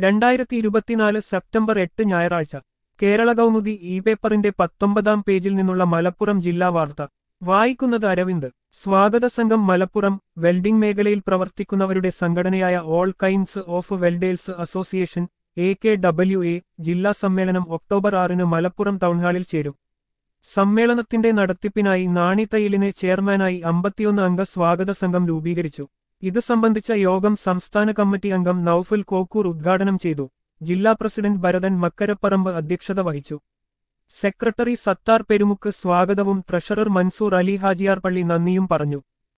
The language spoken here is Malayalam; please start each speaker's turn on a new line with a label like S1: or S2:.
S1: രണ്ടായിരത്തി ഇരുപത്തിനാല് സെപ്റ്റംബർ എട്ട് ഞായറാഴ്ച കേരള കൗമുദി ഇ പേപ്പറിന്റെ പത്തൊമ്പതാം പേജിൽ നിന്നുള്ള മലപ്പുറം ജില്ലാ വാർത്ത വായിക്കുന്നത് അരവിന്ദ് സ്വാഗത സംഘം മലപ്പുറം വെൽഡിംഗ് മേഖലയിൽ പ്രവർത്തിക്കുന്നവരുടെ സംഘടനയായ all kinds of welders association A K W A ജില്ലാ സമ്മേളനം ഒക്ടോബർ ആറിന് മലപ്പുറം ടൗൺഹാളിൽ ചേരും സമ്മേളനത്തിന്റെ നടത്തിപ്പിനായി നാണി തയ്യലിനെ ചെയർമാനായി അമ്പത്തിയൊന്ന് അംഗ സ്വാഗത സംഘം രൂപീകരിച്ചു ഇത് സംബന്ധിച്ച യോഗം സംസ്ഥാന കമ്മിറ്റി അംഗം നൌഫുൽ കോക്കൂർ ഉദ്ഘാടനം ചെയ്തു ജില്ലാ പ്രസിഡന്റ് ഭരതൻ മക്കരപ്പറമ്പ് അധ്യക്ഷത വഹിച്ചു സെക്രട്ടറി സത്താർ പെരുമുക്ക് സ്വാഗതവും ട്രഷറർ മൻസൂർ അലി ഹാജിയാർ പള്ളി നന്ദിയും പറഞ്ഞു